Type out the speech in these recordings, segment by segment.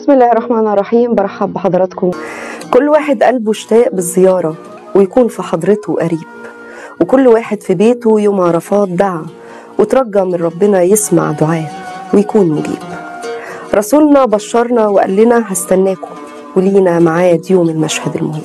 بسم الله الرحمن الرحيم برحب بحضراتكم كل واحد قلبه اشتاق بالزيارة ويكون في حضرته قريب وكل واحد في بيته يوم عرفات دعا وترجى من ربنا يسمع دعاه ويكون مجيب رسولنا بشرنا وقال لنا هستناكم ولينا ميعاد يوم المشهد المهم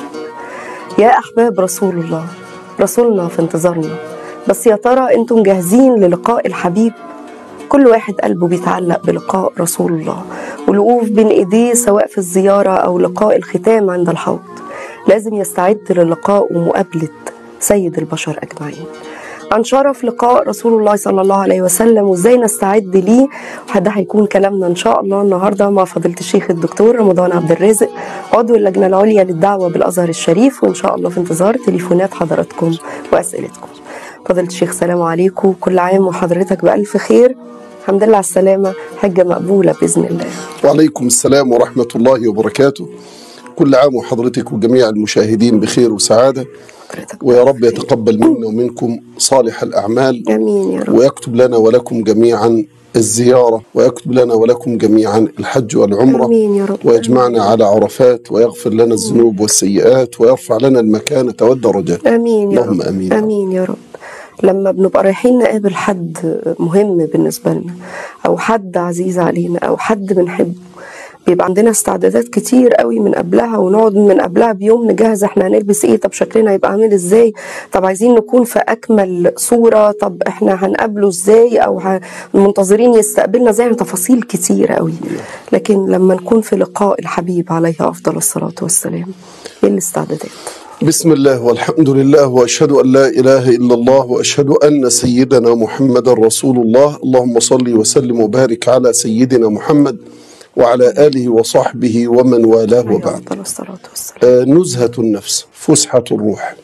يا أحباب رسول الله رسولنا في انتظارنا بس يا ترى انتم جاهزين للقاء الحبيب كل واحد قلبه بيتعلق بلقاء رسول الله والوقوف بين ايديه سواء في الزيارة أو لقاء الختام عند الحوض لازم يستعد للقاء ومقابلة سيد البشر أجمعين عن شرف لقاء رسول الله صلى الله عليه وسلم وازاي نستعد ليه وده هيكون كلامنا ان شاء الله النهارده مع فضيله الشيخ الدكتور رمضان عبد الرازق عضو اللجنه العليا للدعوه بالازهر الشريف وان شاء الله في انتظار تليفونات حضراتكم واسئلتكم فضيله الشيخ سلام عليكم كل عام وحضرتك بالف خير الحمد لله على السلامه حجه مقبوله باذن الله وعليكم السلام ورحمة الله وبركاته كل عام وحضرتك وجميع المشاهدين بخير وسعادة حضرتك ويا رب يتقبل منا ومنكم صالح الأعمال امين يا رب ويكتب لنا ولكم جميعا الزيارة ويكتب لنا ولكم جميعا الحج والعمرة امين يا رب ويجمعنا على عرفات ويغفر لنا الذنوب والسيئات ويرفع لنا المكانة والدرجات امين يا اللهم رب آمين. امين يا رب لما بنبقى رايحين نقابل حد مهم بالنسبه لنا او حد عزيز علينا او حد بنحبه بيبقى عندنا استعدادات كتير قوي من قبلها ونقعد من قبلها بيوم نجهز احنا هنلبس ايه طب شكلنا هيبقى عامل ازاي طب عايزين نكون في اكمل صوره طب احنا هنقابله ازاي او ه- منتظرين يستقبلنا ازاي تفاصيل كتير قوي لكن لما نكون في لقاء الحبيب عليه افضل الصلاه والسلام ايه الاستعدادات بسم الله والحمد لله واشهد ان لا اله الا الله واشهد ان سيدنا محمدا رسول الله اللهم صل وسلم وبارك على سيدنا محمد وعلى اله وصحبه ومن والاه عليه وبعد افضل الصلاه والسلام آه، نزهه النفس فسحه الروح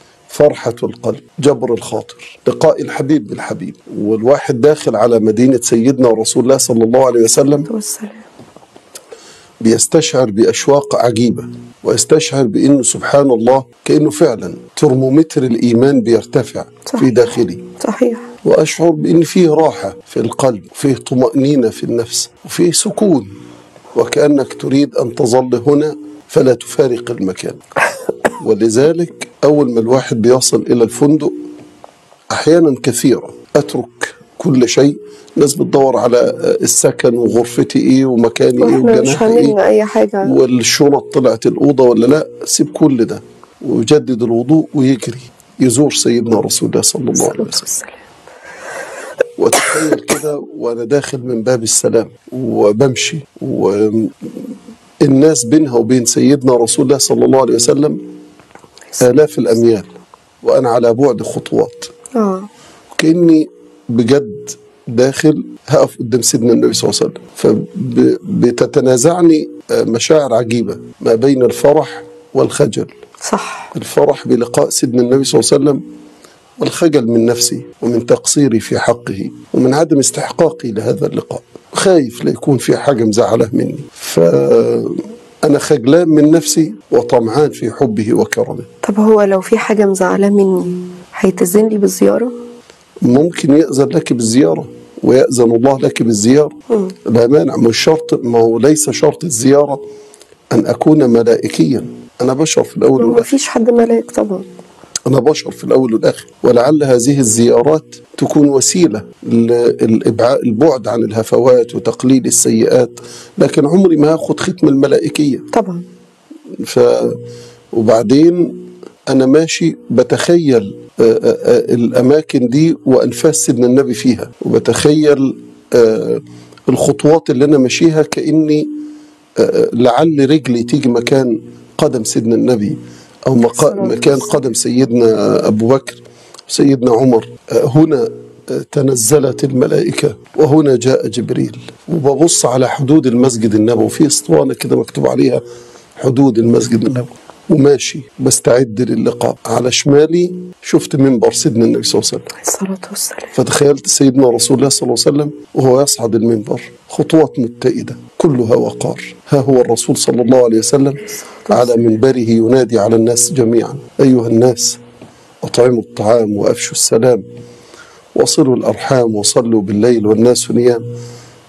فرحة القلب جبر الخاطر لقاء الحبيب بالحبيب والواحد داخل على مدينة سيدنا رسول الله صلى الله عليه وسلم والسلام بيستشعر بأشواق عجيبة ويستشعر بأنه سبحان الله كأنه فعلا ترمومتر الإيمان بيرتفع صحيح. في داخلي صحيح وأشعر بأن فيه راحة في القلب فيه طمأنينة في النفس وفيه سكون وكأنك تريد أن تظل هنا فلا تفارق المكان ولذلك أول ما الواحد بيصل إلى الفندق أحيانا كثيرة أترك كل شيء الناس بتدور على السكن وغرفتي إيه ومكاني إيه واحنا مش وجناحي هاممنا إيه اي حاجه والشنط طلعت الأوضة ولا لا سيب كل ده ويجدد الوضوء ويجري يزور سيدنا رسول الله صلى الله عليه الصلاه وسلم والسلام وتخيل كده وانا داخل من باب السلام وبمشي والناس بينها وبين سيدنا رسول الله صلى الله عليه وسلم آلاف الأميال وأنا على بعد خطوات اه كأني بجد داخل هقف قدام سيدنا النبي صلى الله عليه وسلم فبتتنازعني مشاعر عجيبة ما بين الفرح والخجل صح الفرح بلقاء سيدنا النبي صلى الله عليه وسلم والخجل من نفسي ومن تقصيري في حقه ومن عدم استحقاقي لهذا اللقاء خايف لا يكون في حاجة مزعلة مني فأنا خجلان من نفسي وطمعان في حبه وكرمه طب هو لو في حاجه مزعله مني هيتزن لي بالزياره ممكن يأذن لك بالزيارة ويأذن الله لك بالزيارة لا مانع مش شرط ما هو ليس شرط الزيارة أن أكون ملائكيا أنا بشر في الأول ما والآخر فيش حد ملاك طبعا أنا بشر في الأول والآخر ولعل هذه الزيارات تكون وسيلة للإبعاء البعد عن الهفوات وتقليل السيئات لكن عمري ما أخذ ختم الملائكية طبعا ف وبعدين أنا ماشي بتخيل آه، آه، آه، الأماكن دي وأنفاس سيدنا النبي فيها وبتخيل آه، الخطوات اللي أنا ماشيها كأني آه، لعل رجلي تيجي مكان قدم سيدنا النبي أو مقا- مكان قدم سيدنا أبو بكر سيدنا عمر آه، هنا آه، تنزلت الملائكة وهنا جاء جبريل وببص على حدود المسجد النبوي في اسطوانة كده مكتوب عليها حدود المسجد النبوي وماشي بستعد للقاء على شمالي شفت منبر سيدنا النبي صلى الله عليه وسلم الصلاه والسلام فتخيلت سيدنا رسول الله صلى الله عليه وسلم وهو يصعد المنبر خطوات متئدة كلها وقار ها هو الرسول صلى الله عليه وسلم على منبره ينادي على الناس جميعا أيها الناس أطعموا الطعام وأفشوا السلام وصلوا الأرحام وصلوا بالليل والناس نيام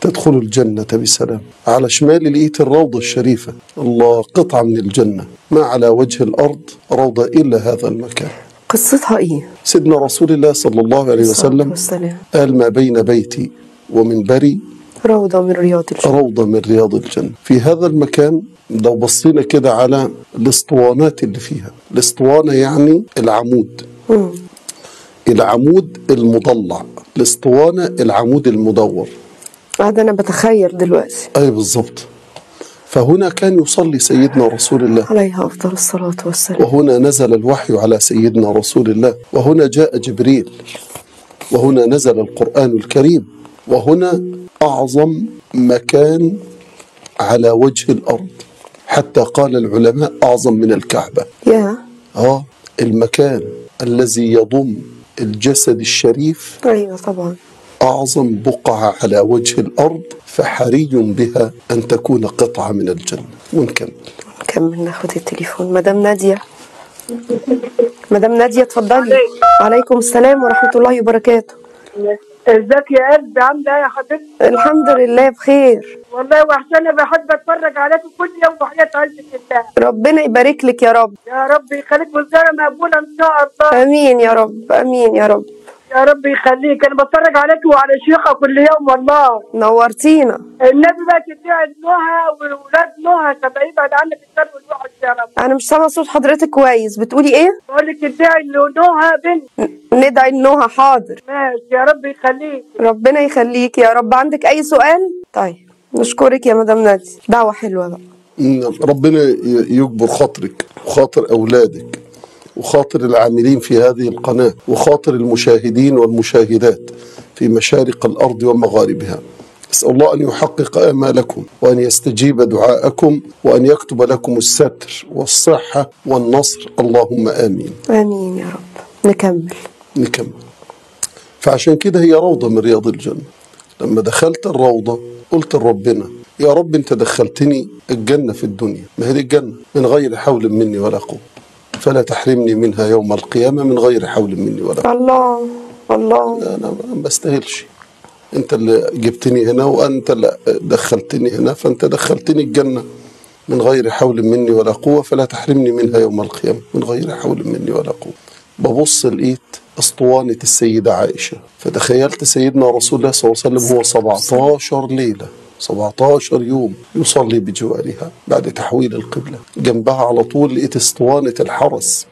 تدخل الجنة بسلام على شمالي لقيت الروضة الشريفة الله قطعة من الجنة ما على وجه الأرض روضة إلا هذا المكان قصتها ايه؟ سيدنا رسول الله صلى الله عليه وسلم والسلام قال ما بين بيتي ومنبري روضة من رياض الجنة روضة من رياض الجنة في هذا المكان لو بصينا كده على الاسطوانات اللي فيها الاسطوانة يعني العمود مم. العمود المضلع الاسطوانة العمود المدور قاعد انا بتخيل دلوقتي أي بالضبط فهنا كان يصلي سيدنا رسول الله عليها افضل الصلاة والسلام وهنا نزل الوحي على سيدنا رسول الله وهنا جاء جبريل وهنا نزل القرآن الكريم وهنا أعظم مكان على وجه الأرض حتى قال العلماء أعظم من الكعبة يا آه المكان الذي يضم الجسد الشريف ايوه طبعا أعظم بقعة على وجه الأرض فحري بها أن تكون قطعة من الجنة ونكمل نكمل ناخد التليفون مدام نادية مدام نادية اتفضلي عليكم السلام ورحمة الله وبركاته ازيك يا قلبي عامله ايه يا حبيبتي؟ الحمد لله بخير والله وحشاني بحب اتفرج عليك كل يوم وحياة عزة الله ربنا يبارك لك يا رب يا رب يخليك وزاره مقبوله ان شاء الله امين يا رب امين يا رب يا رب يخليك انا بتفرج عليك وعلى شيخه كل يوم والله نورتينا النبي بقى تدعي نهى واولاد نهى تبقى يبعد عنك الشر والوحش يا رب انا مش سامعه صوت حضرتك كويس بتقولي ايه بقول لك ادعي نهى بنت ندعي النوها حاضر ماشي يا رب يخليك ربنا يخليك يا رب عندك اي سؤال طيب نشكرك يا مدام نادي دعوه حلوه بقى إن ربنا ي- يجبر خاطرك وخاطر أولادك وخاطر العاملين في هذه القناة وخاطر المشاهدين والمشاهدات في مشارق الأرض ومغاربها أسأل الله أن يحقق آمالكم وأن يستجيب دعاءكم وأن يكتب لكم الستر والصحة والنصر اللهم آمين امين يا رب نكمل نكمل فعشان كده هي روضة من رياض الجنة لما دخلت الروضة قلت لربنا يا رب انت دخلتني الجنة في الدنيا ما هي دي الجنة من غير حول مني ولا قوة فلا تحرمني منها يوم القيامة من غير حول مني ولا قوة الله الله أنا ما بستاهلش انت اللي جبتني هنا وانت اللي دخلتني هنا فانت دخلتني الجنة من غير حول مني ولا قوة فلا تحرمني منها يوم القيامة من غير حول مني ولا قوة ببص لقيت اسطوانة السيدة عائشة فتخيلت سيدنا رسول الله صلى الله عليه وسلم هو 17 ليلة 17 يوم يصلي بجوارها بعد تحويل القبلة جنبها على طول لقيت اسطوانة الحرس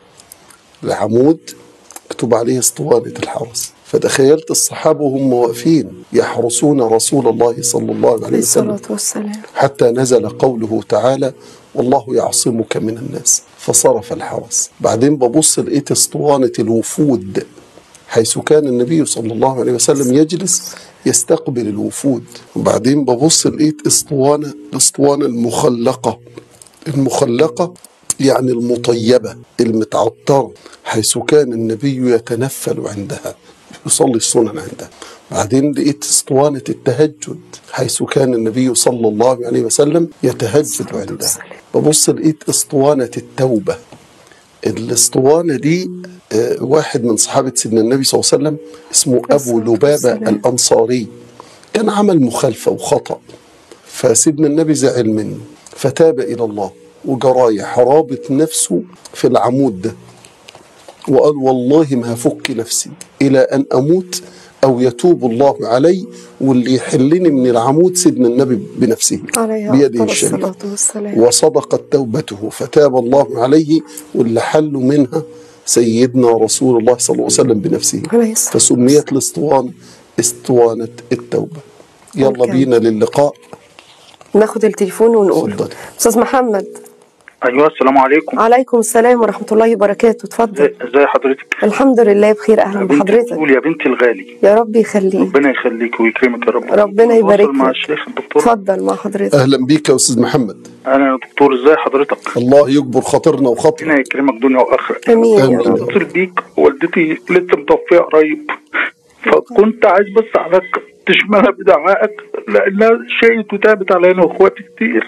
العمود مكتوب عليه اسطوانة الحرس فتخيلت الصحابة وهم واقفين يحرسون رسول الله صلى الله عليه عليه وسلم الصلاه والسلام حتى نزل قوله تعالى والله يعصمك من الناس فصرف الحرس بعدين ببص لقيت اسطوانة الوفود حيث كان النبي صلى الله عليه وسلم يجلس يستقبل الوفود وبعدين ببص لقيت اسطوانة الاسطوانة المخلقة المخلقة يعني المطيبة المتعطرة حيث كان النبي يتنفل عندها يصلي السنن عندها بعدين لقيت اسطوانة التهجد حيث كان النبي صلى الله عليه وسلم يتهجد عندها ببص لقيت اسطوانة التوبة الاسطوانة دي آه، واحد من صحابة سيدنا النبي صلى الله عليه وسلم اسمه أبو لبابة الأنصاري كان عمل مخالفة وخطأ فسيدنا النبي زعل منه فتاب إلى الله وجرايح رابط نفسه في العمود ده وقال والله ما هفك نفسي إلى أن أموت أو يتوب الله علي واللي يحلني من العمود سيدنا النبي بنفسه عليه بيده افضل الشريف الصلاه والسلام وصدقت توبته فتاب الله عليه واللي حل منها سيدنا رسول الله صلى الله عليه وسلم بنفسه عليه الصلاة فسميت الاسطوانة اسطوانة التوبة يلا أوكي. بينا للقاء ناخد التليفون ونقول اتفضل. استاذ محمد ايوه السلام عليكم عليكم السلام ورحمه الله وبركاته اتفضل ازي حضرتك الحمد لله بخير اهلا يا بنتي بحضرتك بتقول يا بنتي الغالي يا رب يخليك ربنا يخليك ويكرمك يا رب ربنا يبارك أتواصل مع لك. الشيخ الدكتور اتفضل مع حضرتك أهلا بيك يا أستاذ محمد انا دكتور ازي حضرتك الله يكبر خاطرنا وخاطرك ربنا يكرمك دنيا واخره امين يا آمين. رب اتصل بيك والدتي لسه متوفيه قريب فكنت عايز بس عليك تشملها بدعائك لانها شيء وتابت علينا واخواتي كتير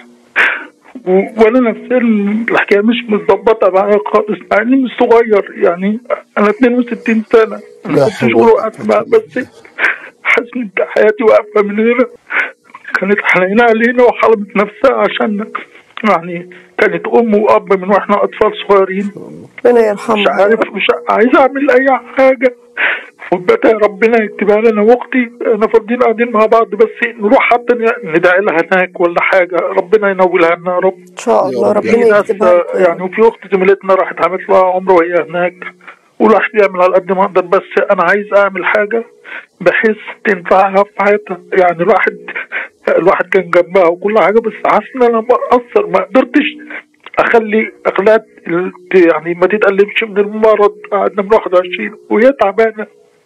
و- وانا نفسيا الحكايه مش متظبطه معايا خالص مع اني مش صغير يعني انا 62 سنه لا انا كنت حول شغل ولا وقعدت قوة معاها إلا بس حاسس ان حياتي واقفه من هنا كانت حنينة علينا وحرمت نفسها عشان يعني كانت ام واب من واحنا اطفال صغيرين ربنا مش يرحمها عارف مش عايز اعمل اي حاجه وبقى ربنا يكتبها لنا واختي انا فاضيين قاعدين مع بعض بس نروح حتى ندعي لها هناك ولا حاجه ربنا ينولها لنا يا رب ان شاء الله يا رب. في ربنا ناس يكتبها لكم يا يعني وفي اخت زميلتنا راحت عملت لها عمره وهي هناك والواحد يعمل على قد ما اقدر بس انا عايز اعمل حاجه بحيث تنفعها في حياتها يعني الواحد الواحد كان جنبها وكل حاجه بس حاسس ان انا مقصر ما قدرتش اخلي اخلاق ال- يعني ما تتألمش من المرض قعدنا من 21 وهي تعبانه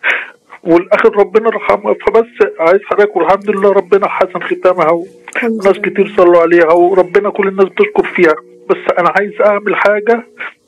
والاخر ربنا رحمها فبس عايز حضرتك والحمد لله ربنا حسن ختامها الحمد وناس لله. كتير صلوا عليها وربنا كل الناس بتشكر فيها بس انا عايز اعمل حاجه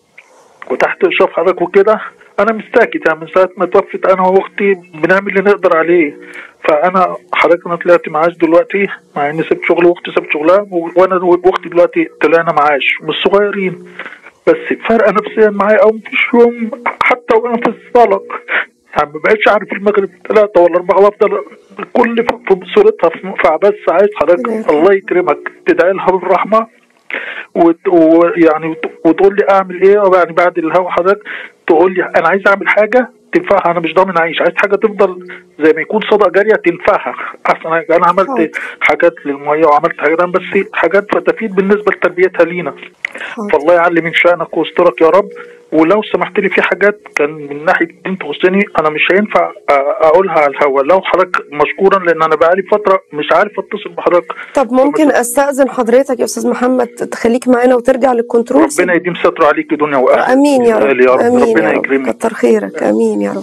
وتحت اشراف حضرتك وكده انا مش ساكت يعني من ساعه ما توفت انا واختي بنعمل اللي نقدر عليه فانا حضرتك انا طلعت معاش دلوقتي مع اني سبت شغلي واختي سبت شغلها و- وانا واختي دلوقتي طلعنا معاش مش صغيرين بس فارقه نفسيا معايا او مفيش يوم حتى وانا في الصلاه يعني ما بقتش عارف المغرب ثلاثة ولا أربعة وأفضل كل في في صورتها في- فبس عايز حضرتك الله يكرمك تدعي لها بالرحمة وت- ويعني وت- وتقول لي اعمل ايه يعني بعد الهوا حضرتك تقول لي انا عايز اعمل حاجه تنفعها انا مش ضامن اعيش عايز حاجه تفضل زي ما يكون صدقه جاريه تنفعها اصلا انا حاضر. عملت حاجات للميه وعملت حاجات بس حاجات فتفيد بالنسبه لتربيتها لينا حاضر. فالله يعلي من شانك واسترك يا رب ولو سمحت لي في حاجات كان من ناحيه الدين تخصني انا مش هينفع أ- اقولها على الهوا لو حضرتك مشكورا لان انا بقالي فتره مش عارف اتصل بحضرتك طب ممكن استاذن حضرتك يا استاذ محمد تخليك معانا وترجع للكنترول ربنا يديم ستره عليك دنيا واخره امين يا رب يا رب امين ربنا يا رب يكرمك كتر خيرك امين يا رب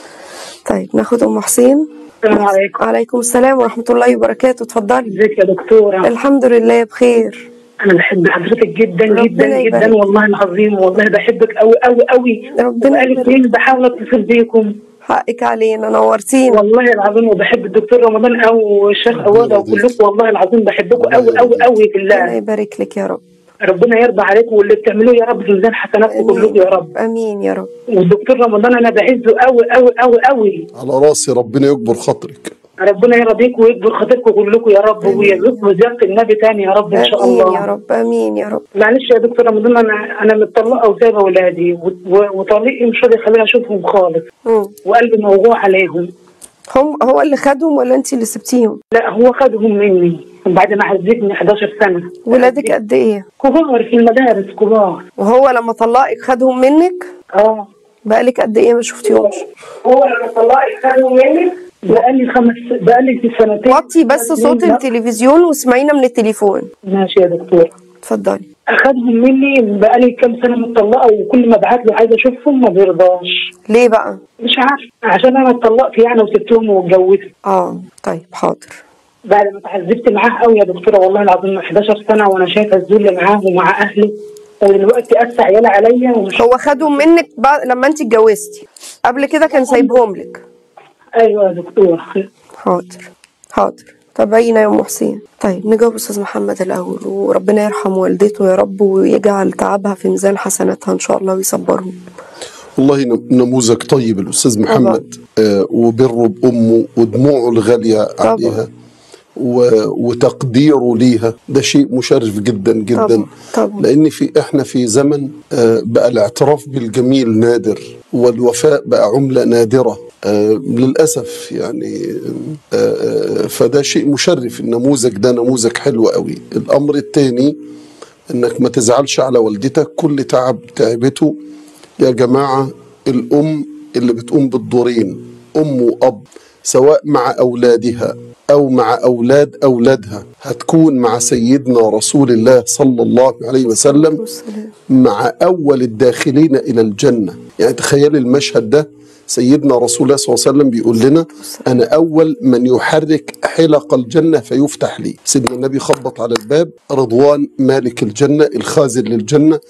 طيب ناخد ام حسين السلام عليكم عليكم السلام ورحمه الله وبركاته اتفضلي ازيك يا دكتورة الحمد لله بخير انا بحب حضرتك جدا ربنا جدا يبارك. جدا والله العظيم والله بحبك قوي قوي قوي ربنا بقالي يبارك. سنين بحاول اتصل بيكم حقك علينا نورتينا والله العظيم وبحب الدكتور رمضان او الشيخ عوضه وكلكم والله العظيم بحبكم قوي قوي قوي في ربنا الله يبارك لك يا رب ربنا يرضى عليكم واللي بتعملوه يا رب في ميزان حسناتكم كلكم يا رب امين يا رب والدكتور رمضان انا بعزه قوي قوي قوي قوي على راسي ربنا يكبر خاطرك ربنا يرضيكم ويكبر خاطركم كلكم يا رب ويرزقكم زياره النبي تاني يا رب ان شاء امين الله يا رب امين يا رب معلش يا دكتور رمضان انا انا متطلقه وسايبه اولادي و- و- وطليقي مش راضي يخليني اشوفهم خالص مم. وقلبي موجوع عليهم هم هو اللي خدهم ولا انت اللي سبتيهم لا هو خدهم مني بعد ما عزتني 11 سنه ولادك قد ايه كبار في المدارس كبار وهو لما طلقك خدهم منك اه بقالك قد ايه ما شفتيهمش هو لما طلقت خدهم مني بقالي خمس بقالي في سنتين وطي بس صوت لا. التلفزيون واسمعينا من التليفون ماشي يا دكتور اتفضلي اخدهم مني بقالي كام سنه متطلقه وكل ما ابعت له عايزه اشوفهم ما بيرضاش ليه بقى مش عارف عشان انا اتطلقت يعني وسبتهم واتجوزت اه طيب حاضر بعد ما اتعذبت معاه قوي يا دكتوره والله العظيم 11 سنه وانا شايفه الذل معاه ومع اهلي ودلوقتي اسى عيالي عليا ومش هو خدهم منك بعد لما انت اتجوزتي قبل كده كان سايبهم لك ايوه يا دكتور حاضر حاضر تابعينا يا ام حسين طيب نجاوب استاذ محمد الاول وربنا يرحم والدته يا رب ويجعل تعبها في ميزان حسناتها ان شاء الله ويصبرهم والله نم- نموذج طيب الأستاذ محمد آه وبره بأمه ودموعه الغالية طبعا. عليها و- وتقديره ليها ده شيء مشرف جدا جدا طبعا طبعا لأن في إحنا في زمن آه بقى الاعتراف بالجميل نادر والوفاء بقى عملة نادرة آه للأسف يعني آه آه، فده شيء مشرف النموذج ده نموذج حلو قوي الأمر الثاني انك ما تزعلش على والدتك كل تعب تعبته يا جماعة الأم اللي بتقوم بالدورين أم وأب سواء مع أولادها أو مع أولاد أولادها هتكون مع سيدنا رسول الله صلى الله عليه وسلم والسلام. مع أول الداخلين إلى الجنة يعني تخيل المشهد ده سيدنا رسول الله صلى الله عليه وسلم بيقول لنا أنا أول من يحرك حلق الجنة فيفتح لي سيدنا النبي خبط على الباب رضوان مالك الجنة الخازن للجنة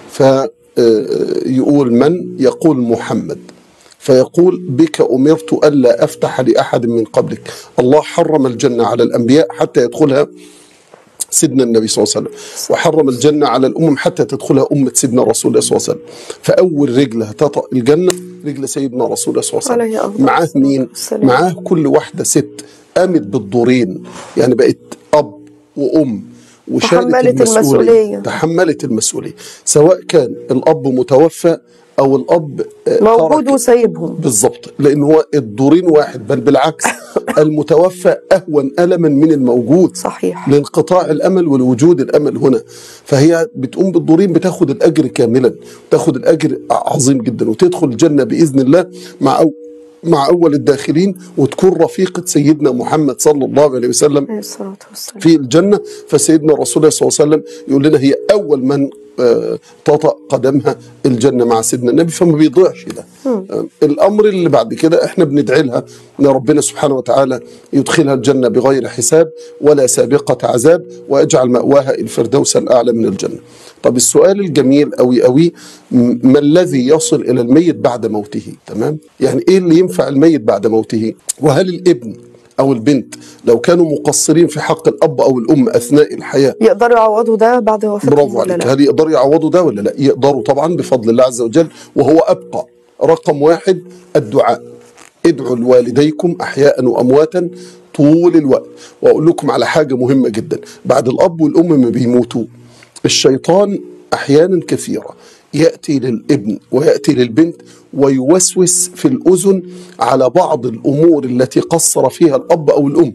فيقول من يقول محمد فيقول بك أمرت ألا أفتح لأحد من قبلك الله حرم الجنة على الأنبياء حتى يدخلها سيدنا النبي صلى الله عليه وسلم وحرم الجنة على الأمم حتى تدخلها أمة سيدنا رسول الله صلى الله عليه وسلم فأول رجل هتطأ الجنة رجل سيدنا رسول الله صلى الله عليه عليه وسلم أفضل معاه الصلاة مين؟ والسلام. معاه كل واحدة ست قامت بالدورين يعني بقت أب وام وشالت تحملت المسؤولية. تحملت المسؤوليه سواء كان الاب متوفى او الاب آه، موجود ترك- وسايبهم بالظبط لان هو الدورين واحد بل بالعكس المتوفى اهون الما من الموجود صحيح لانقطاع الامل ولوجود الامل هنا فهي بتقوم بالدورين بتاخد الاجر كاملا تاخد الاجر عظيم جدا وتدخل الجنه باذن الله مع أو مع اول الداخلين وتكون رفيقه سيدنا محمد صلى الله عليه وسلم عليه الصلاة والسلام في الجنة فسيدنا رسول الله صلى الله عليه وسلم يقول لنا هي أول من آه، تطأ قدمها الجنة مع سيدنا النبي فما بيضيعش ده آه، الأمر اللي بعد كده احنا بندعي لها أن ربنا سبحانه وتعالى يدخلها الجنة بغير حساب ولا سابقة عذاب ويجعل مأواها الفردوس الأعلى من الجنة طب السؤال الجميل أوي أوي م- ما الذي يصل إلى الميت بعد موته تمام يعني إيه اللي ينفع الميت بعد موته وهل الابن او البنت لو كانوا مقصرين في حق الاب او الام اثناء الحياه يقدروا يعوضوا ده بعد وفاتهم برافو ولا عليك لا؟ هل يقدروا يعوضوا ده ولا لا يقدروا طبعا بفضل الله عز وجل وهو ابقى رقم واحد الدعاء ادعوا لوالديكم احياء وامواتا طول الوقت واقول لكم على حاجه مهمه جدا بعد الاب والام ما بيموتوا الشيطان احيانا كثيره ياتي للابن وياتي للبنت ويوسوس في الاذن على بعض الامور التي قصر فيها الاب او الام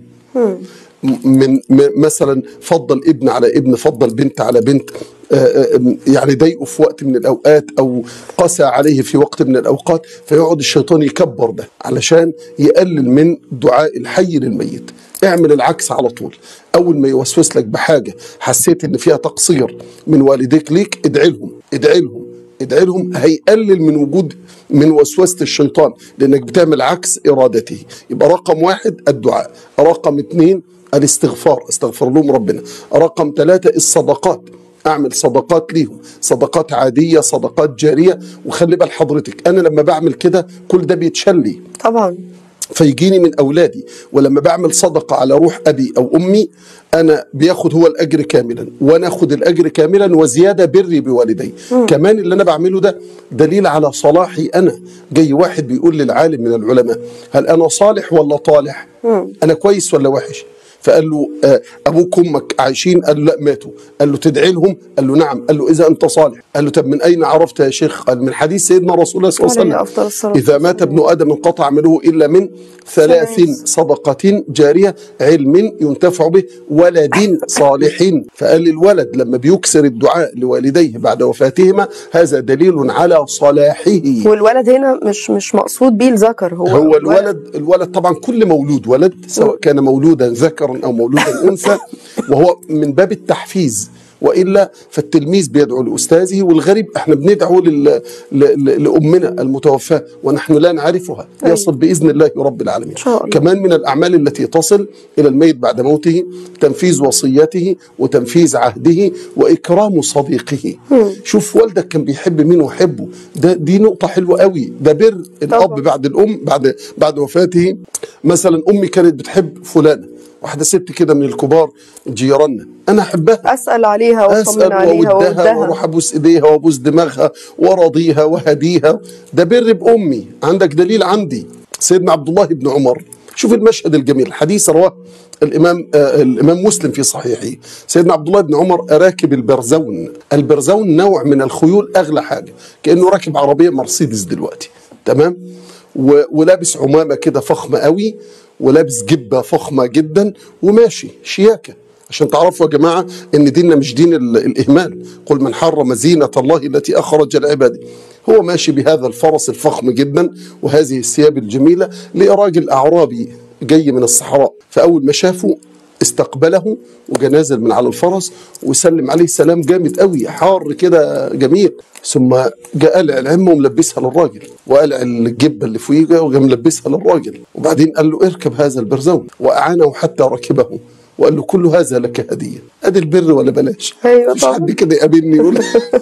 من م- مثلا فضل ابن على ابن فضل بنت على بنت آه، آه، يعني ضايقه في وقت من الاوقات او قسى عليه في وقت من الاوقات فيقعد الشيطان يكبر ده علشان يقلل من دعاء الحي للميت اعمل العكس على طول اول ما يوسوس لك بحاجه حسيت ان فيها تقصير من والديك ليك ادعي لهم ادعي لهم ادعي لهم هيقلل من وجود من وسوسه الشيطان لانك بتعمل عكس ارادته يبقى رقم واحد الدعاء رقم اثنين الاستغفار استغفر لهم ربنا رقم ثلاثة الصدقات اعمل صدقات ليهم صدقات عادية صدقات جارية وخلي بال حضرتك انا لما بعمل كده كل ده بيتشل لي طبعا فيجيني من اولادي ولما بعمل صدقه على روح ابي او امي انا بياخد هو الاجر كاملا وانا اخد الاجر كاملا وزياده بري بوالدي كمان اللي انا بعمله ده دليل على صلاحي انا جاي واحد بيقول للعالم من العلماء هل انا صالح ولا طالح انا كويس ولا وحش فقال له آه، ابوك وامك عايشين قال له لا ماتوا قال له تدعي لهم قال له نعم قال له اذا انت صالح قال له طب من اين عرفت يا شيخ قال من حديث سيدنا رسول الله صلى الله عليه عليه وسلم أفضل الصلاة اذا مات ابن ادم انقطع عمله الا من ثلاث ثلاث. صدقة جارية علم ينتفع به ولد صالح فقال لي الولد لما بيكسر الدعاء لوالديه بعد وفاتهما هذا دليل على صلاحه والولد هنا مش مش مقصود بيه الذكر هو هو الولد الولد طبعا كل مولود ولد سواء كان مولودا ذكرا او مولودا انثى وهو من باب التحفيز والا فالتلميذ بيدعو لاستاذه والغريب احنا بندعو لل... ل... ل... لامنا المتوفاه ونحن لا نعرفها يصل باذن الله رب العالمين شاء الله. كمان من الاعمال التي تصل الى الميت بعد موته تنفيذ وصيته وتنفيذ عهده واكرام صديقه شوف والدك كان بيحب مين وحبه ده دي نقطه حلوه قوي ده بر الاب طبعا. بعد الام بعد بعد وفاته مثلا امي كانت بتحب فلانه واحده ست كده من الكبار جيراننا انا احبها اسال عليها واطمن اسال عليها واودها وودها واروح ابوس ايديها وابوس دماغها وارضيها وهديها ده بر بامي عندك دليل عندي سيدنا عبد الله بن عمر شوف المشهد الجميل حديث رواه الامام آه الامام مسلم في صحيحه سيدنا عبد الله بن عمر راكب البرزون البرزون نوع من الخيول اغلى حاجه كانه راكب عربيه مرسيدس دلوقتي تمام و- ولابس عمامه كده فخمه قوي ولابس جبه فخمه جدا وماشي شياكه عشان تعرفوا يا جماعة ان ديننا مش دين ال- الاهمال قل من حرم زينة الله التي اخرج لعباده هو ماشي بهذا الفرس الفخم جدا وهذه الثياب الجميلة لراجل اعرابي جاي من الصحراء فاول ما شافه استقبله وجا نازل من على الفرس وسلم عليه سلام جامد قوي حار كده جميل ثم جاء قلع العمه وملبسها للراجل وقلع الجبه اللي فوقيه وجا ملبسها للراجل وبعدين قال له اركب هذا البرزون واعانه حتى ركبه وقال له كل هذا لك هديه ادي البر ولا بلاش أيوة مش طبعا. حد كده يقابلني يقول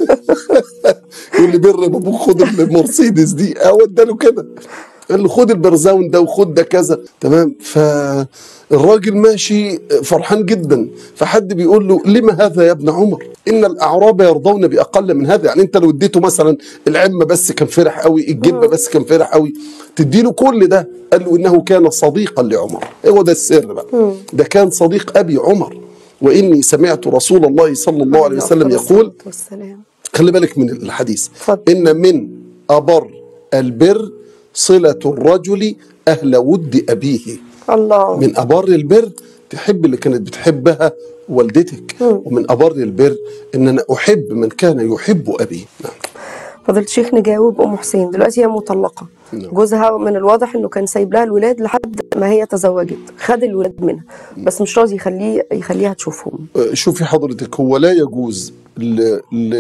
يقول لي بر بابوك خد المرسيدس دي اه اداله كده قال له خد البرزاون ده وخد ده كذا تمام فالراجل ماشي فرحان جدا فحد بيقول له لما هذا يا ابن عمر ان الاعراب يرضون باقل من هذا يعني انت لو اديته مثلا العمه بس كان فرح قوي الجبه بس كان فرح قوي تديله كل ده قال له انه كان صديقا لعمر هو ده السر بقى ده كان صديق ابي عمر واني سمعت رسول الله صلى الله عليه وسلم أفضل يقول الصلاة والسلام خلي بالك من الحديث اتفضل. ان من ابر البر صله الرجل اهل ود ابيه الله من ابر البر تحب اللي كانت بتحبها والدتك ومن ابر البر ان انا احب من كان يحب ابيه نعم فضلت شيخ نجاوب ام حسين دلوقتي هي مطلقه نعم. جوزها من الواضح انه كان سايب لها الولاد لحد ما هي تزوجت خد الولاد منها بس مش راضي يخليه يخليها تشوفهم أه، شوفي حضرتك هو لا يجوز ل-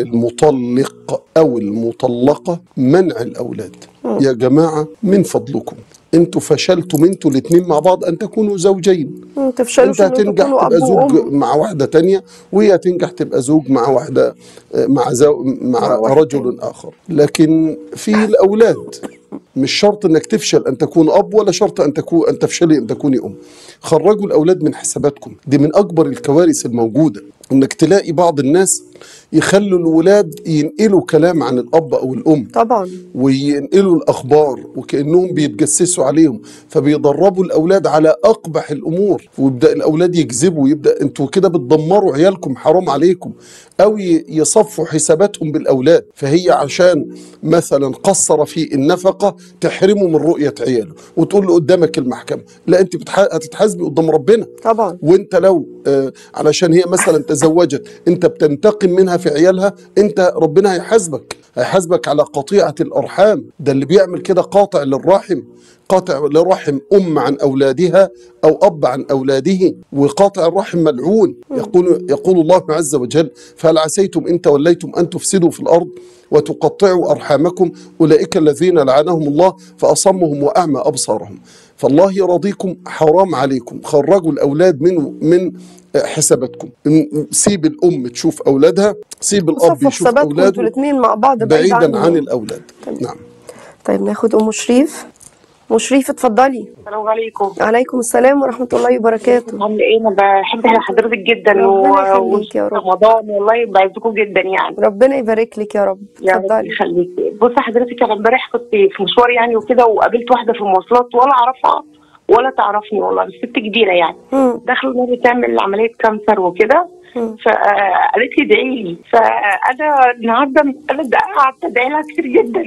للمطلق او المطلقه منع الاولاد يا جماعه من فضلكم انتوا فشلتم انتوا الاثنين مع بعض ان تكونوا زوجين مم، تفشلوا انت في إنه هتنجح تكونوا تبقى أب زوج وأم. مع واحده تانية وهي هتنجح تبقى زوج مع واحده مع زو مع, مع واحد رجل اخر لكن في الاولاد مش شرط انك تفشل ان تكون اب ولا شرط ان تكون ان تفشلي ان تكوني ام خرجوا الاولاد من حساباتكم دي من اكبر الكوارث الموجوده انك تلاقي بعض الناس يخلوا الولاد ينقلوا كلام عن الاب او الام طبعا وينقلوا الاخبار وكانهم بيتجسسوا عليهم فبيدربوا الاولاد على اقبح الامور ويبدا الاولاد يكذبوا ويبدا انتوا كده بتدمروا عيالكم حرام عليكم او ي- يصفوا حساباتهم بالاولاد فهي عشان مثلا قصر في النفقه تحرمه من رؤيه عياله وتقول له قدامك المحكمه لا انت بتح- هتتحاسبي قدام ربنا طبعا وانت لو آه، علشان هي مثلا تزوجت انت بتنتقم منها في عيالها انت ربنا هيحاسبك هيحاسبك على قطيعة الأرحام ده اللي بيعمل كده قاطع للرحم قاطع لرحم أم عن أولادها أو أب عن أولاده وقاطع الرحم ملعون يقول, يقول الله عز وجل فهل عسيتم إن توليتم أن تفسدوا في الأرض وتقطعوا أرحامكم أولئك الذين لعنهم الله فأصمهم وأعمى أبصارهم فالله يرضيكم حرام عليكم خرجوا الأولاد من من حساباتكم م- سيب الأم تشوف أولادها سيب الأب صفوا يشوف حساباتكم انتوا أولاده الاثنين مع بعض بعيد بعيدا عن عنهم. الأولاد نعم طيب ناخد ام شريف ام شريف اتفضلي السلام عليكم عليكم السلام ورحمه الله وبركاته عامله ايه انا بحب حضرتك جدا ربنا و- يخليك يا رب. رمضان والله بعزكم جدا يعني ربنا يبارك لك يا رب يا رب اتفضلي يخليكي بصي حضرتك انا امبارح كنت في مشوار يعني وكده وقابلت واحده في المواصلات ولا اعرفها ولا تعرفني والله بس ست كبيره يعني مم. داخله انها تعمل عمليه كانسر وكده مم. فقالت لي ادعي لي فانا النهارده انا د- قعدت ادعي لها كتير جدا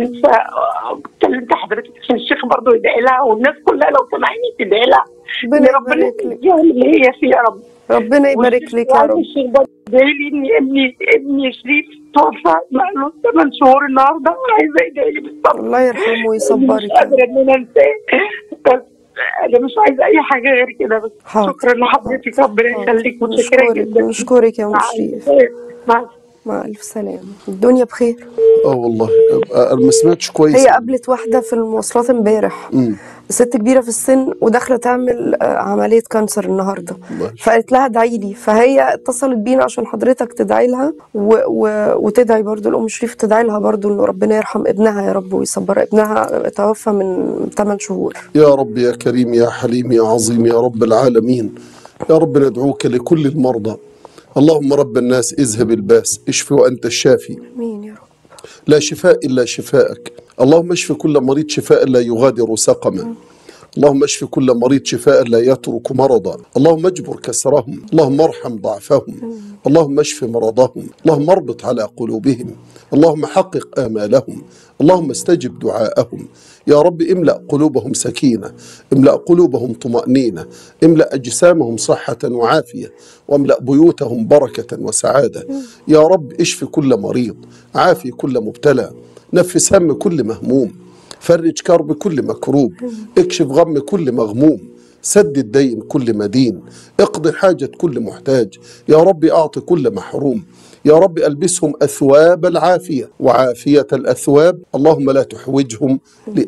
فكلمت حضرتك عشان الشيخ برضه يدعي لها والناس كلها لو سمعني تدعي لها ربنا يا ربنا يبارك لك يديها اللي هي فيه يا رب ربنا يبارك لك يا رب الشيخ برضه ادعي لي ان ابني ابني شريف توفى بقاله 8 شهور النهارده وعايزه يدعي لي بالصبر الله يرحمه مش ويصبرك يا رب. قادره ان انا انساه بس انا مش عايزه اي حاجه غير كده بس حاضر. شكرا لحضرتك ربنا يخليك متشكره نشكرك جدا نشكرك يا ام مع شريف السلامة. مع السلامة. مع الف سلامه الدنيا بخير اه والله أه، انا ما سمعتش كويس هي قابلت واحده في المواصلات امبارح مم. ست كبيره في السن وداخله تعمل آه، عمليه كانسر النهارده الله فقالت لها ادعي لي فهي اتصلت بينا عشان حضرتك تدعي لها و... و... وتدعي برضو الام شريف تدعي لها برضو انه ربنا يرحم ابنها يا رب ويصبر ابنها توفى من 8 شهور يا رب يا كريم يا حليم يا عظيم يا رب العالمين يا رب ندعوك لكل المرضى اللهم رب الناس اذهب الباس اشف وانت الشافي امين يا رب لا شفاء الا شفاءك اللهم اشف كل مريض شفاء لا يغادر سقما اللهم اشف كل مريض شفاء لا يترك مرضا اللهم اجبر كسرهم اللهم ارحم ضعفهم اللهم اشف مرضهم اللهم اربط على قلوبهم اللهم حقق آمالهم اللهم استجب دعاءهم يا رب املأ قلوبهم سكينة املأ قلوبهم طمأنينة املأ أجسامهم صحة وعافية واملأ بيوتهم بركة وسعادة يا رب اشف كل مريض عافي كل مبتلى نفس هم كل مهموم فرج كرب كل مكروب اكشف غم كل مغموم سدد دين كل مدين اقضي حاجة كل محتاج يا رب أعط كل محروم يا رب ألبسهم أثواب العافية وعافية الأثواب اللهم لا تحوجهم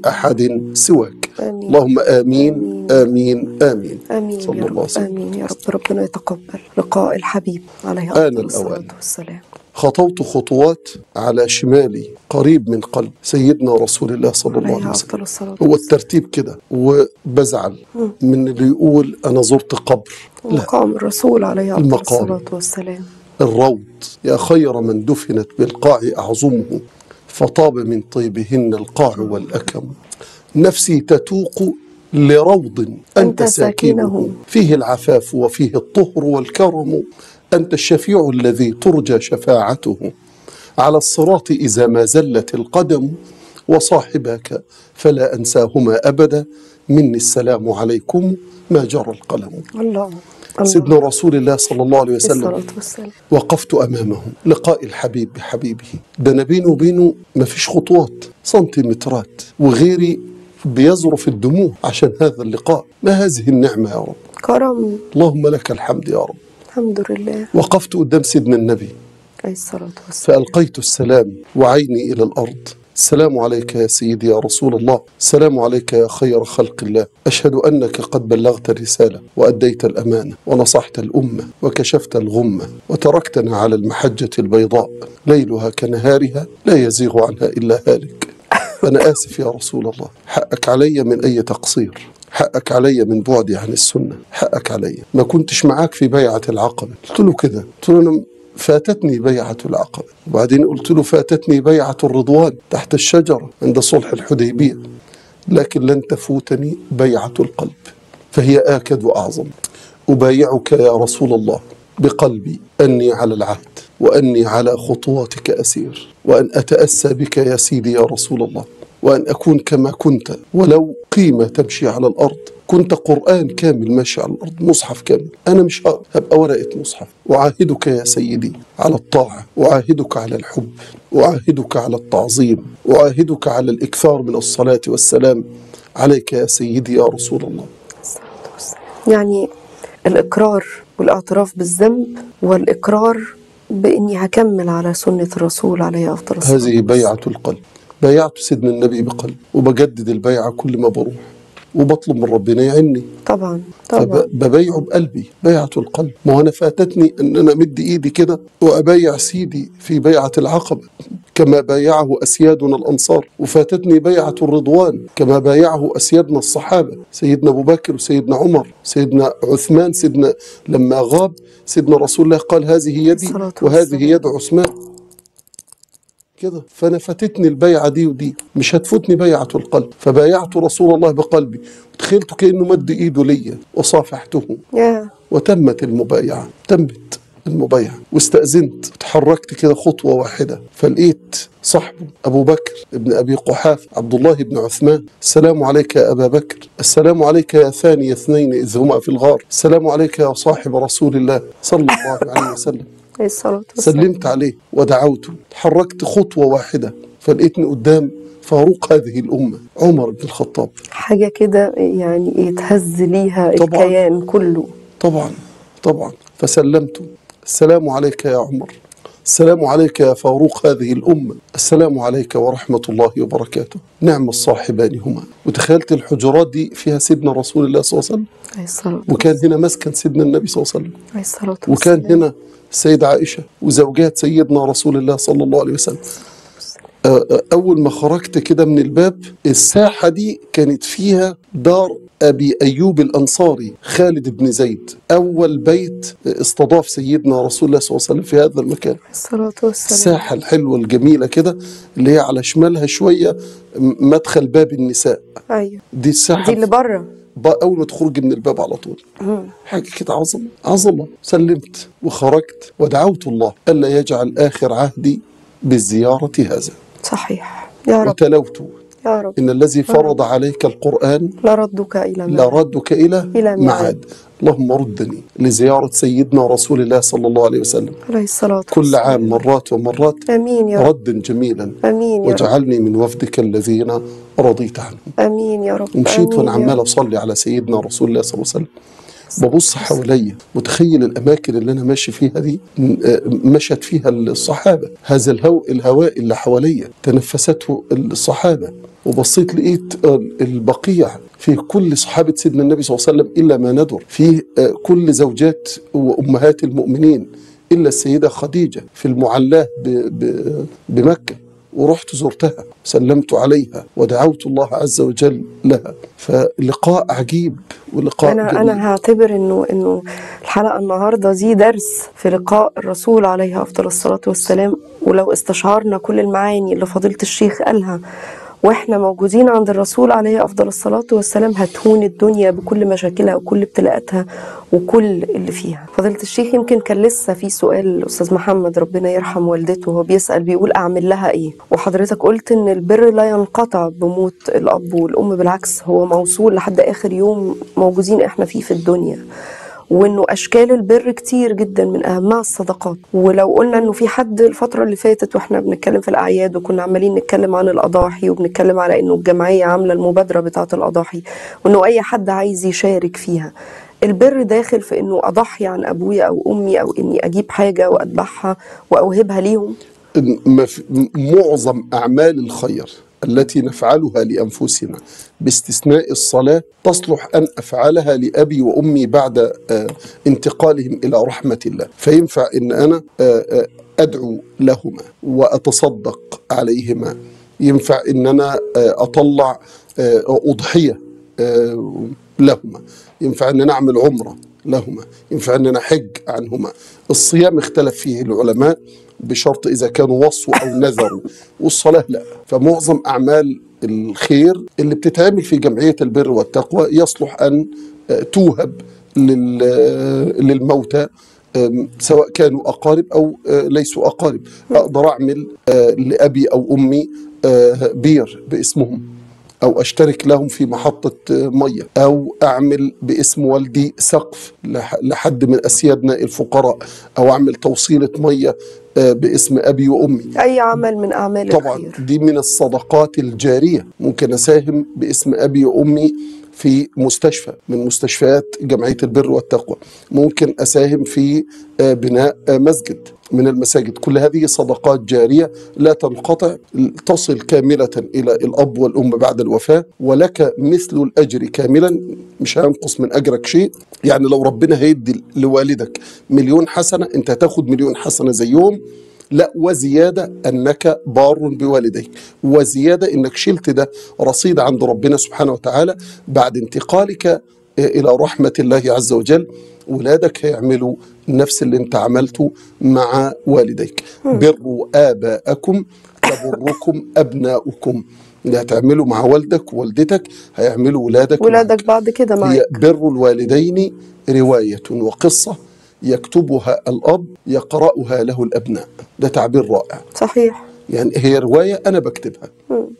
لأحد سواك آمين. اللهم آمين آمين آمين امين صلى يا الله رب وسلم امين يا رب ربنا يتقبل لقاء الحبيب عليه آن افضل الصلاه الأوان. والسلام خطوت خطوات على شمالي قريب من قلب سيدنا رسول الله صلى الله عليه عليه وسلم افضل الصلاه هو والسلام الترتيب كده وبزعل من اللي يقول أنا زرت قبر لا مقام الرسول عليه افضل المقام. الصلاه والسلام الروض يا خير من دفنت بالقاع أعظمه فطاب من طيبهن القاع والأكم نفسي تتوق لروض أنت أنت ساكنه ساكنه. فيه العفاف وفيه الطهر والكرم أنت الشفيع الذي ترجى شفاعته على الصراط إذا ما زلت القدم وصاحبك فلا أنساهما أبدا مني السلام عليكم ما جرى القلم الله سيدنا رسول الله صلى الله عليه وسلم الصلاة والسلام وقفت أمامه لقاء الحبيب بحبيبه ده أنا بينه وبينه مفيش خطوات سنتيمترات وغيري بيزرف الدموع عشان هذا اللقاء ما هذه النعمة يا رب كرم اللهم لك الحمد يا رب الحمد لله وقفت قدام سيدنا النبي عليه الصلاة والسلام فألقيت السلام وعيني إلى الأرض السلام عليك يا سيدي يا رسول الله السلام عليك يا خير خلق الله أشهد أنك قد بلغت الرسالة وأديت الأمانة ونصحت الأمة وكشفت الغمة وتركتنا على المحجة البيضاء ليلها كنهارها لا يزيغ عنها إلا هالك أنا آسف يا رسول الله حقك علي من أي تقصير حقك علي من بعدي عن السنة حقك علي ما كنتش معاك في بيعة العقبة قلت له كده قلت له أنا فاتتني بيعة العقبة وبعدين قلت له فاتتني بيعة الرضوان تحت الشجرة عند صلح الحديبية لكن لن تفوتني بيعة القلب فهي آكد وأعظم أبايعك يا رسول الله بقلبي أني على العهد وأني على خطواتك أسير وأن أتأسى بك يا سيدي يا رسول الله وأن أكون كما كنت ولو قيمة تمشي على الأرض كنت قرآن كامل ماشي على الأرض مصحف كامل أنا مش هبقى ورقة مصحف أعاهدك يا سيدي على الطاعة أعاهدك على الحب أعاهدك على التعظيم أعاهدك على الإكثار من الصلاة والسلام عليك يا سيدي يا رسول الله الصلاة والسلام يعني الإقرار والاعتراف بالذنب والإقرار بإني هكمل على سنة الرسول عليه أفضل الصلاة هذه بيعة القلب بايعت سيدنا النبي بقلب وبجدد البيعة كل ما بروح وبطلب من ربنا يعني طبعا طبعا فببيعه بقلبي بيعة القلب ما هو أنا فاتتني أن أنا مد إيدي كده وأبايع سيدي في بيعة العقبة كما بايعه أسيادنا الأنصار وفاتتني بيعة الرضوان كما بايعه أسيادنا الصحابة سيدنا أبو بكر وسيدنا عمر سيدنا عثمان سيدنا لما غاب سيدنا رسول الله قال هذه يدي الصلاة وهذه والسلام. يد عثمان كده فانا فاتتني البيعه دي ودي مش هتفوتني بيعه القلب فبايعت رسول الله بقلبي تخيلت كانه مد ايده ليا وصافحته يا وتمت المبايعه تمت المبايعه واستاذنت تحركت كده خطوه واحده فلقيت صاحبه ابو بكر ابن ابي قحاف عبد الله بن عثمان السلام عليك يا ابا بكر السلام عليك يا ثاني اثنين اذ هما في الغار السلام عليك يا صاحب رسول الله صلى الله عليه وسلم عليه الصلاة والسلام سلمت عليه ودعوته تحركت خطوة واحدة فلقيتني قدام فاروق هذه الأمة عمر بن الخطاب حاجة كده يعني يتهز ليها طبعاً. الكيان كله طبعا طبعا فسلمت السلام عليك يا عمر السلام عليك يا فاروق هذه الأمة السلام عليك ورحمة الله وبركاته نعم الصاحبان هما وتخيلت الحجرات دي فيها سيدنا رسول الله صلى الله عليه وسلم عليه الصلاة وكان هنا مسكن سيدنا النبي صلى الله عليه وسلم عليه الصلاة وكان والسلام. هنا السيدة عائشة وزوجات سيدنا رسول الله صلى الله عليه وسلم آه، آه، أول ما خرجت كده من الباب الساحة دي كانت فيها دار أبي أيوب الأنصاري خالد بن زيد أول بيت استضاف سيدنا رسول الله صلى الله عليه وسلم في هذا المكان عليه الصلاة والسلام الساحة الحلوة الجميلة كده اللي هي على شمالها شوية م- مدخل باب النساء أيوه دي الساحة دي اللي بره ب- اول ما تخرج من الباب على طول حاجه كده عظمه عظمه سلمت وخرجت ودعوت الله الا يجعل اخر عهدي بالزياره هذا صحيح يا رب وتلوت يا رب ان الذي فرض عليك القران لردك إلى لا ما ردك الى إلى ميعاد. معاد اللهم ردني لزياره سيدنا رسول الله صلى الله عليه وسلم عليه الصلاة كل والسلام. عام مرات ومرات آمين يا رب ردا جميلا آمين يا رب واجعلني من وفدك الذين رضيت عنهم آمين يا رب مشيت آمين وانا يا عمال رب. اصلي على سيدنا رسول الله صلى الله عليه وسلم ببص حواليا متخيل الاماكن اللي انا ماشي فيها دي م- آه، مشت فيها الصحابه هذا الهواء الهواء اللي حواليا تنفسته الصحابه وبصيت لقيت آه، البقيع في كل صحابه سيدنا النبي صلى الله عليه وسلم الا ما ندر في آه، كل زوجات وامهات المؤمنين الا السيده خديجه في المعلاه ب- ب- بمكه ورحت زرتها سلمت عليها ودعوت الله عز وجل لها فلقاء عجيب ولقاء أنا جميل. أنا هعتبر إنه إنه الحلقة النهاردة دي درس في لقاء الرسول عليه أفضل الصلاة والسلام ولو استشعرنا كل المعاني اللي فضيلة الشيخ قالها واحنا موجودين عند الرسول عليه افضل الصلاه والسلام هتهون الدنيا بكل مشاكلها وكل ابتلاءاتها وكل اللي فيها فضيله الشيخ يمكن كان لسه في سؤال الاستاذ محمد ربنا يرحم والدته وهو بيسال بيقول اعمل لها ايه وحضرتك قلت ان البر لا ينقطع بموت الاب والام بالعكس هو موصول لحد اخر يوم موجودين احنا فيه في الدنيا وانه اشكال البر كتير جدا من اهمها الصدقات ولو قلنا انه في حد الفتره اللي فاتت واحنا بنتكلم في الاعياد وكنا عمالين نتكلم عن الاضاحي وبنتكلم على انه الجمعيه عامله المبادره بتاعه الاضاحي وانه اي حد عايز يشارك فيها البر داخل في انه اضحي عن ابويا او امي او اني اجيب حاجه واذبحها واوهبها ليهم ما في- معظم أعمال الخير التي نفعلها لأنفسنا باستثناء الصلاة تصلح أن أفعلها لأبي وأمي بعد آه، انتقالهم إلى رحمة الله فينفع أن أنا آه، آه، أدعو لهما وأتصدق عليهما ينفع أن أنا آه، أطلع آه، أضحية آه، لهما ينفع أن أنا أعمل عمرة لهما ينفع أن أنا حج عنهما الصيام اختلف فيه العلماء بشرط إذا كانوا وصوا أو نذروا والصلاة لا فمعظم أعمال الخير اللي بتتعمل في جمعية البر والتقوى يصلح أن آه، توهب لل- آه، للموتى آم، سواء كانوا أقارب أو آه، ليسوا أقارب أقدر أعمل آه، لأبي أو أمي آه، بير باسمهم أو أشترك لهم في محطة آه، مية أو أعمل باسم والدي سقف لح- لحد من أسيادنا الفقراء أو أعمل توصيلة مية آه، باسم أبي وأمي اي عمل من اعمال طبعا الخير دي من الصدقات الجارية ممكن أساهم باسم أبي وأمي في مستشفى من مستشفيات جمعية البر والتقوى ممكن أساهم في آه، بناء آه، مسجد من المساجد كل هذه صدقات جارية لا تنقطع تصل كاملة إلى الأب والأم بعد الوفاة ولك مثل الأجر كاملا مش هينقص من أجرك شيء يعني لو ربنا هيدي لوالدك مليون حسنة أنت هتاخد مليون حسنة زيهم لا وزيادة أنك بار بوالديك وزيادة أنك شلت ده رصيد عند ربنا سبحانه وتعالى بعد انتقالك إلى رحمة الله عز وجل ولادك هيعملوا نفس اللي انت عملته مع والديك بروا آباءكم تبركم أبناؤكم اللي هتعمله مع والدك ووالدتك هيعملوا ولادك معك. ولادك بعد كده هي معاك بر الوالدين رواية وقصة يكتبها الأب يقرأها له الأبناء ده تعبير رائع صحيح يعني هي رواية أنا بكتبها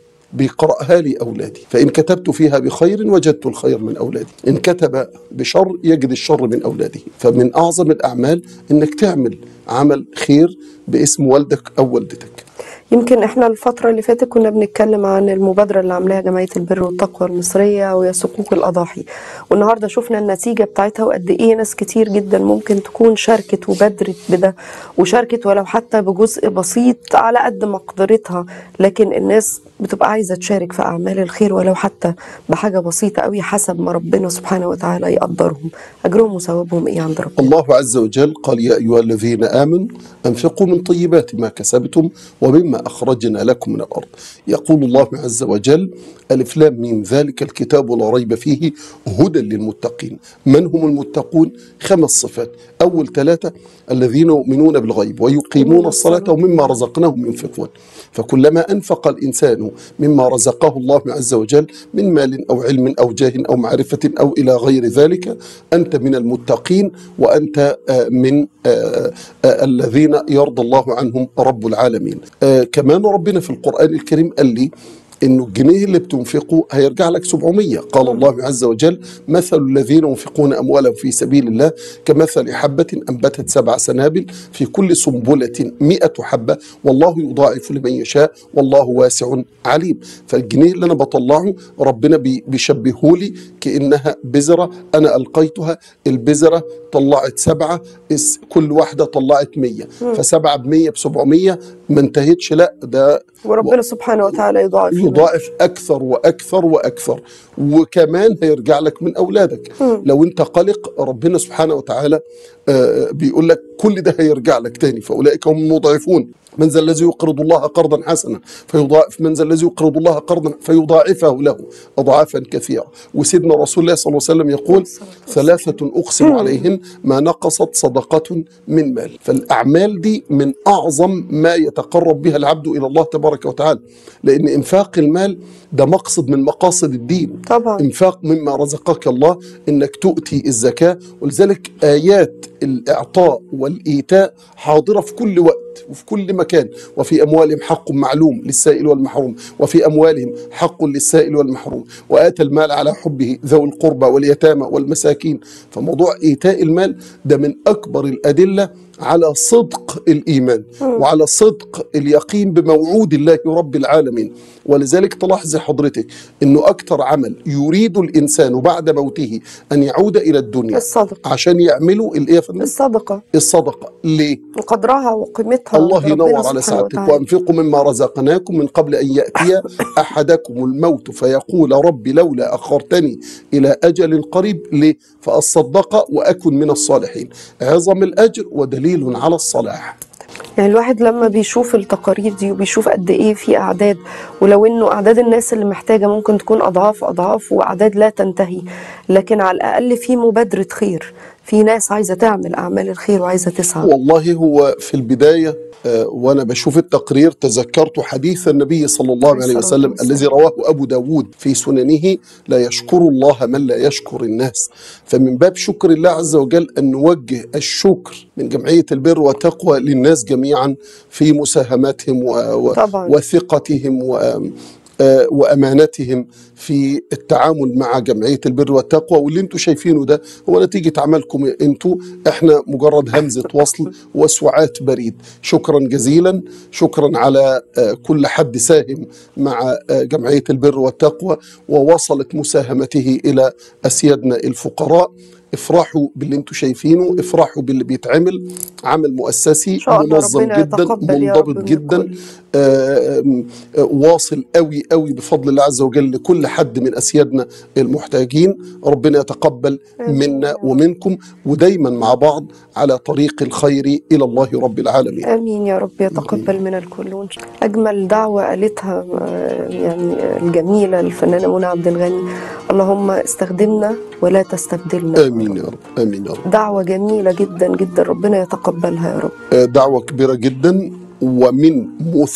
بيقرأها لي أولادي فإن كتبت فيها بخير وجدت الخير من أولادي إن كتب بشر يجد الشر من أولاده فمن أعظم الأعمال إنك تعمل عمل خير باسم والدك أو والدتك يمكن احنا الفترة اللي فاتت كنا بنتكلم عن المبادرة اللي عاملاها جمعية البر والتقوى المصرية وهي صكوك الأضاحي والنهاردة شفنا النتيجة بتاعتها وقد ايه ناس كتير جدا ممكن تكون شاركت وبادرت بده وشاركت ولو حتى بجزء بسيط على قد مقدرتها لكن الناس بتبقى عايزة تشارك في أعمال الخير ولو حتى بحاجة بسيطة قوي حسب ما ربنا سبحانه وتعالى يقدرهم أجرهم وثوابهم ايه عند ربنا الله عز وجل قال يا أيها الذين آمنوا أنفقوا من طيبات ما كسبتم ومما أخرجنا لكم من الأرض يقول الله عز وجل ألف لام من ذلك الكتاب لا ريب فيه هدى للمتقين من هم المتقون خمس صفات أول ثلاثة الذين يؤمنون بالغيب ويقيمون الصلاة ومما رزقناهم ينفقون فكلما أنفق الإنسان مما رزقه الله عز وجل من مال أو علم أو جاه أو معرفة أو إلى غير ذلك أنت من المتقين وأنت آه، من آه، آه، الذين يرضى الله عنهم رب العالمين آه، كمان ربنا في القرآن الكريم قال لي انه الجنيه اللي بتنفقه هيرجع لك 700 قال الله عز وجل مثل الذين ينفقون اموالهم في سبيل الله كمثل حبة انبتت سبع سنابل في كل سنبلة 100 حبة والله يضاعف لمن يشاء والله واسع عليم فالجنيه اللي انا بطلعه ربنا بي- بيشبهه لي كانها بذرة انا القيتها البذرة طلعت سبعة اس- كل واحدة طلعت 100 فسبعة ب 100 ب 700 ما انتهتش لا ده وربنا سبحانه وتعالى يضاعف لمن يضاعف اكثر واكثر واكثر وكمان هيرجع لك من اولادك لو انت قلق ربنا سبحانه وتعالى آه، بيقول لك كل ده هيرجع لك تاني فاولئك هم المضعفون من ذا الذي يقرض الله قرضا حسنا فيضاعف من ذا الذي يقرض الله قرضا فيضاعفه له اضعافا كثيره وسيدنا رسول الله صلى الله عليه وسلم يقول ثلاثه اقسم عليهن ما نقصت صدقه من مال فالاعمال دي من اعظم ما يتقرب بها العبد الى الله تبارك وتعالى لان انفاق انفاق المال ده مقصد من مقاصد الدين طبعا انفاق مما رزقك الله انك تؤتي الزكاه ولذلك ايات الاعطاء والايتاء حاضره في كل وقت وفي كل مكان وفي اموالهم حق معلوم للسائل والمحروم وفي اموالهم حق للسائل والمحروم واتى المال على حبه ذوي القربى واليتامى والمساكين فموضوع ايتاء المال ده من اكبر الادله على صدق الايمان وعلى صدق اليقين بموعود الله رب العالمين ولذلك تلاحظ حضرتك انه اكثر عمل يريد الانسان بعد موته ان يعود الى الدنيا الصدقة عشان يعملوا الايه يا فندم؟ الصدقة الصدقه ليه؟ وقدرها وقيمتها الله عند ينور ربنا على سبحانه سعادتك وتعالى. وانفقوا مما رزقناكم من قبل ان ياتي احدكم الموت فيقول رب لولا اخرتني الى اجل قريب ليه؟ فاصدق واكن من الصالحين عظم الاجر ودليل على الصلاح يعني الواحد لما بيشوف التقارير دي وبيشوف قد ايه في اعداد ولو انه اعداد الناس اللي محتاجه ممكن تكون اضعاف اضعاف واعداد لا تنتهي لكن على الاقل في مبادره خير في ناس عايزه تعمل اعمال الخير وعايزه تسعى والله هو في البداية آه، وأنا بشوف التقرير تذكرت حديث النبي صلى الله عليه الصلاة وسلم والسلام. الذي رواه أبو داود في سننه لا يشكر الله من لا يشكر الناس فمن باب شكر الله عز وجل أن نوجه الشكر من جمعية البر والتقوى للناس جميعا في مساهماتهم و... و... طبعاً. وثقتهم و... آه، وامانتهم في التعامل مع جمعيه البر والتقوى واللي انتم شايفينه ده هو نتيجه عملكم انتم احنا مجرد همزه وصل وسعات بريد شكرا جزيلا شكرا على آه، كل حد ساهم مع آه، جمعيه البر والتقوى ووصلت مساهمته الى اسيادنا الفقراء افرحوا باللي انتم شايفينه افرحوا باللي بيتعمل عمل مؤسسي شاء الله منظم ربنا جدا يتقبل يا رب منضبط من جدا الكل. آه، آم، آه، واصل قوي قوي بفضل الله عز وجل لكل حد من اسيادنا المحتاجين ربنا يتقبل منا ومنكم ودايما مع بعض على طريق الخير الى الله رب العالمين امين يا رب يتقبل من الكل وإن شاء- اجمل دعوه قالتها آه، يعني آه، الجميله الفنانه منى عبد الغني اللهم استخدمنا ولا تستبدلنا امين يا رب امين يا رب دعوه جميله جدا جدا ربنا يتقبلها يا رب آه، دعوة كبيرة جدا ومن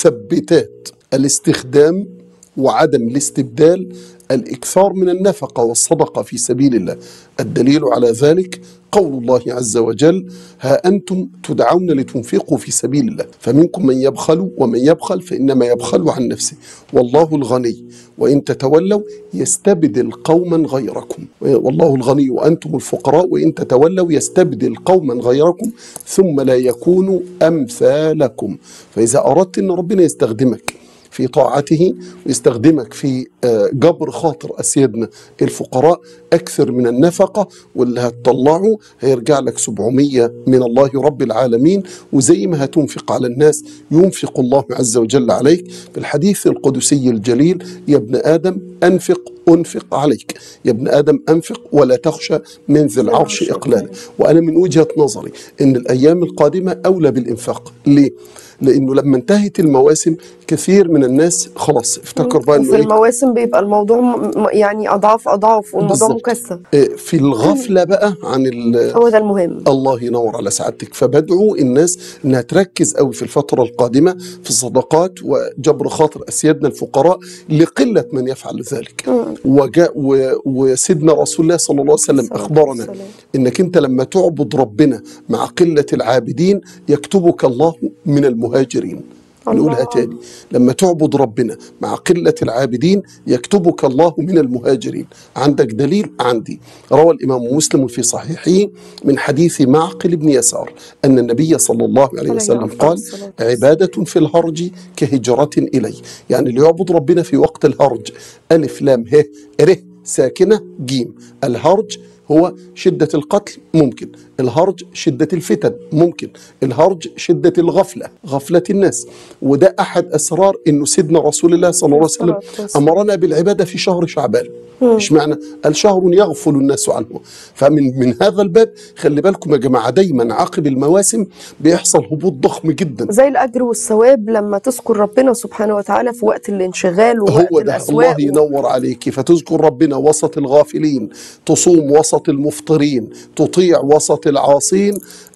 مثبتات الاستخدام وعدم الاستبدال الإكثار من النفقة والصدقة في سبيل الله الدليل على ذلك قول الله عز وجل ها أنتم تدعون لتنفقوا في سبيل الله فمنكم من يبخل ومن يبخل فإنما يبخل عن نفسه والله الغني وإن تتولوا يستبدل قوما غيركم والله الغني وأنتم الفقراء وإن تتولوا يستبدل قوما غيركم ثم لا يكونوا أمثالكم فإذا أردت أن ربنا يستخدمك في طاعته ويستخدمك في آه، جبر خاطر أسيادنا الفقراء أكثر من النفقة واللي هتطلعه هيرجع لك 700 من الله رب العالمين وزي ما هتنفق على الناس ينفق الله عز وجل عليك في الحديث القدسي الجليل يا ابن آدم أنفق أنفق عليك يا ابن آدم أنفق ولا تخشى من ذي العرش إقلالا وأنا من وجهة نظري أن الأيام القادمة أولى بالإنفاق ليه؟ لأنه لما انتهت المواسم كثير من الناس خلاص افتكر بقى وفي أنه إيه؟ المواسم بيبقى الموضوع م- م- يعني اضعاف اضعاف والموضوع بالظبط. مكثف آه، في الغفلة بقى عن ال- هو ده المهم الله ينور على سعادتك فبدعو الناس انها تركز قوي في الفتره القادمه في الصدقات وجبر خاطر اسيادنا الفقراء لقله من يفعل ذلك وجاء و- وسيدنا رسول الله صلى الله عليه وسلم الصلاة اخبرنا والسلام. انك انت لما تعبد ربنا مع قله العابدين يكتبك الله من المهاجرين نقولها الله. تاني لما تعبد ربنا مع قلة العابدين يكتبك الله من المهاجرين عندك دليل عندي روى الإمام مسلم في صحيحه من حديث معقل بن يسار أن النبي صلى الله عليه عليه وسلم أفضل قال الصلاة والسلام. عبادة في الهرج كهجرة إلي يعني اللي يعبد ربنا في وقت الهرج ألف لام ه ر ساكنة جيم الهرج هو شدة القتل ممكن الهرج شدة الفتن ممكن الهرج شدة الغفلة غفلة الناس وده أحد أسرار أنه سيدنا رسول الله صلى الله عليه وسلم الصلاة والسلام. أمرنا بالعبادة في شهر شعبان مش معنى الشهر يغفل الناس عنه فمن من هذا الباب خلي بالكم يا جماعة دايما عقب المواسم بيحصل هبوط ضخم جدا زي الاجر والثواب لما تذكر ربنا سبحانه وتعالى في وقت الانشغال ووقت هو ده الاسواق الله ينور عليك فتذكر ربنا وسط الغافلين تصوم وسط المفطرين تطيع وسط العاصين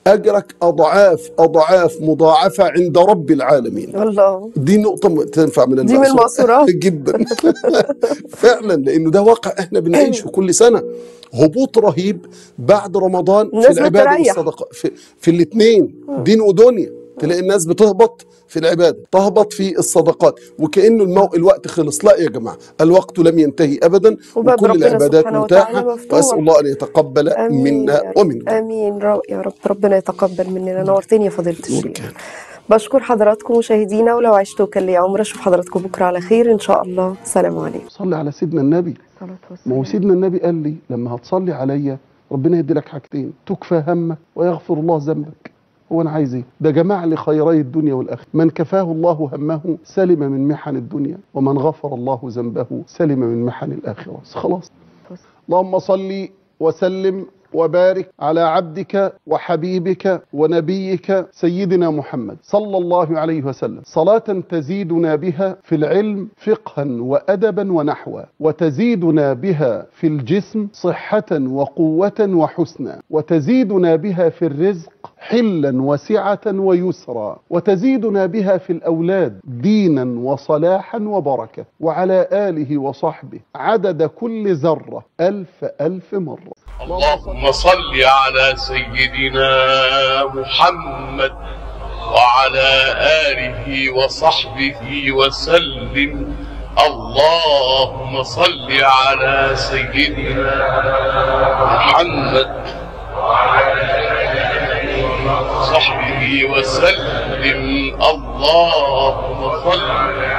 اجرك اضعاف اضعاف مضاعفه عند رب العالمين الله دي نقطة م- تنفع من دي من المأثورات المأثورات. جدا فعلا لأنه ده واقع احنا بنعيشه كل سنة هبوط رهيب بعد رمضان في الناس العبادة بتريح. والصدقة في, في الاثنين دين ودنيا تلاقي الناس بتهبط في العبادة تهبط في الصدقات وكأنه المو... الوقت خلص لا يا جماعة الوقت لم ينتهي أبدا وباب وكل ربنا العبادات سبحانه وتعالى متاحة مفتوح. وأسأل الله أن يتقبل امين منا يا رب. ومنكم امين رو- يا رب ربنا يتقبل مننا نورتني يا فضيله نورك الشيخ يا رب. بشكر حضراتكم مشاهدينا ولو عشتوا كان لي عمر اشوف حضراتكم بكره على خير ان شاء الله سلام عليكم صلي على سيدنا النبي صلاه ما هو والسلام سيدنا النبي قال لي لما هتصلي عليا ربنا يدي لك حاجتين تكفى همك ويغفر الله ذنبك هو انا عايز ايه ده جمع لي خيري الدنيا والاخره من كفاه الله همه سلم من محن الدنيا ومن غفر الله ذنبه سلم من محن الاخره بس خلاص اللهم صل وسلم وبارك على عبدك وحبيبك ونبيك سيدنا محمد صلى الله عليه وسلم صلاة تزيدنا بها في العلم فقها وأدبا ونحوا وتزيدنا بها في الجسم صحة وقوة وحسنا وتزيدنا بها في الرزق حلا وسعة ويسرا وتزيدنا بها في الأولاد دينا وصلاحا وبركة وعلى آله وصحبه عدد كل ذرة ألف ألف مرة اللهم صل على سيدنا محمد وعلى آله وصحبه وسلم اللهم صل على سيدنا محمد وصحبه وسلم اللهم صل